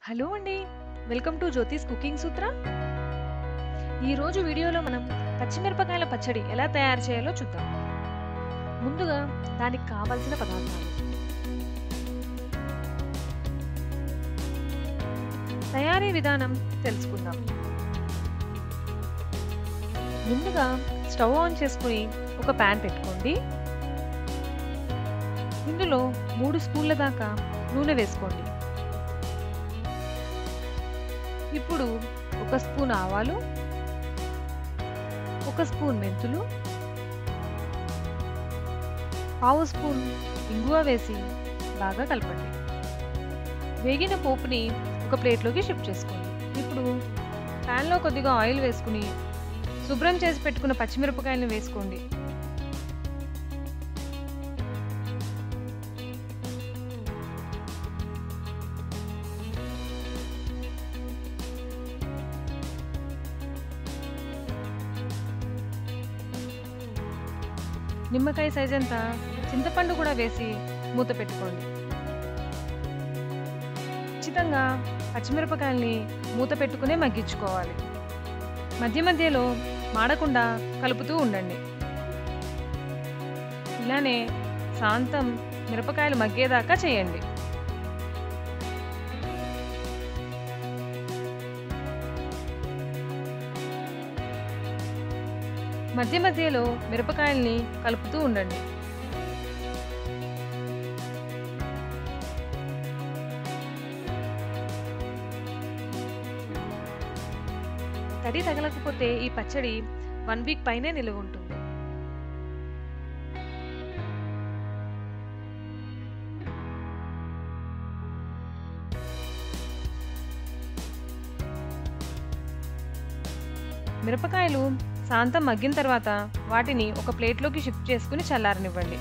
hello అండి welcome to Jyothi's cooking Sutra ఈరోజు వీడియోలో మనం పచ్చిమిరపకాయల పచ్చడి ఎలా తయారు చేయాలో చూద్దాం ముందుగా దానికి కావలసిన పదార్థాలు తయారీ విధానం తెలుసుకుందాం ముందుగా స్టవ్ ఆన్ చేసుకుని ఒక ప్యాన్ పెట్టుకోండి ఇందులో మూడు స్పూన్ల దాకా నూనె వేసుకోండి ఇప్పుడు ఒక స్పూన్ ఆవాలు ఒక స్పూన్ మెంతులు పావు స్పూన్ ఇంగువ వేసి బాగా కలపండి వేగిన పోపుని ఒక ప్లేట్లోకి షిఫ్ట్ చేసుకోండి ఇప్పుడు ప్యాన్లో కొద్దిగా ఆయిల్ వేసుకుని శుభ్రం చేసి పెట్టుకున్న పచ్చిమిరపకాయలను వేసుకోండి నిమ్మకాయ సైజ్ అంత చింతపండు కూడా వేసి మూత పెట్టుకోండి ఖచ్చితంగా పచ్చిమిరపకాయల్ని మూత పెట్టుకునే మగ్గించుకోవాలి మధ్య మధ్యలో మాడకుండా కలుపుతూ ఉండండి ఇలానే శాంతం మిరపకాయలు మగ్గేదాకా చేయండి మధ్య మధ్యలో మిరపకాయల్ని కలుపుతూ ఉండండి తడి తగలకపోతే ఈ పచ్చడి వన్ వీక్ పైనే నిలువ ఉంటుంది మిరపకాయలు శాంతం మగ్గిన తర్వాత వాటిని ఒక ప్లేట్లోకి షిఫ్ట్ చేసుకుని చల్లారనివ్వండి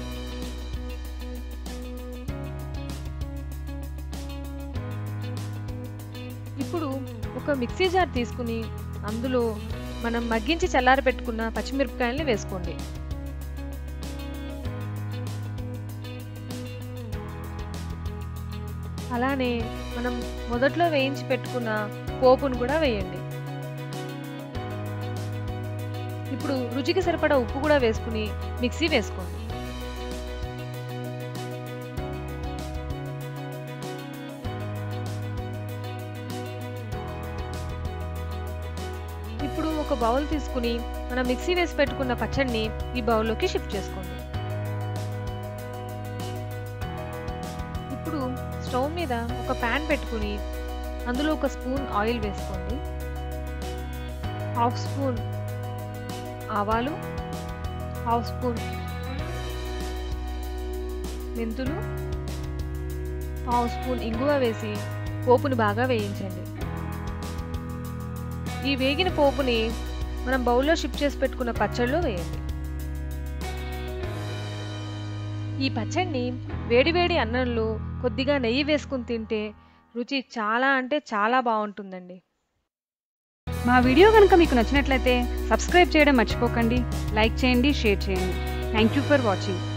ఇప్పుడు ఒక మిక్సీ జార్ తీసుకుని అందులో మనం మగ్గించి చల్లారి పెట్టుకున్న పచ్చిమిరపకాయల్ని వేసుకోండి అలానే మనం మొదట్లో వేయించి పెట్టుకున్న పోపును కూడా వేయండి ఇప్పుడు రుచికి సరిపడా ఉప్పు కూడా వేసుకుని మిక్సీ వేసుకోండి ఇప్పుడు ఒక బౌల్ తీసుకుని మనం మిక్సీ వేసి పెట్టుకున్న పచ్చడిని ఈ బౌల్లోకి షిఫ్ట్ చేసుకోండి ఇప్పుడు స్టవ్ మీద ఒక ప్యాన్ పెట్టుకుని అందులో ఒక స్పూన్ ఆయిల్ వేసుకోండి హాఫ్ స్పూన్ ఆవాలు హాఫ్ స్పూన్ మెంతులు హాఫ్ స్పూన్ ఇంగువ వేసి పోపుని బాగా వేయించండి ఈ వేగిన పోపుని మనం బౌల్లో షిఫ్ట్ చేసి పెట్టుకున్న పచ్చడిలో వేయండి ఈ పచ్చడిని వేడివేడి అన్నంలో కొద్దిగా నెయ్యి వేసుకుని తింటే రుచి చాలా అంటే చాలా బాగుంటుందండి మా వీడియో కనుక మీకు నచ్చినట్లయితే సబ్స్క్రైబ్ చేయడం మర్చిపోకండి లైక్ చేయండి షేర్ చేయండి థ్యాంక్ యూ ఫర్ వాచింగ్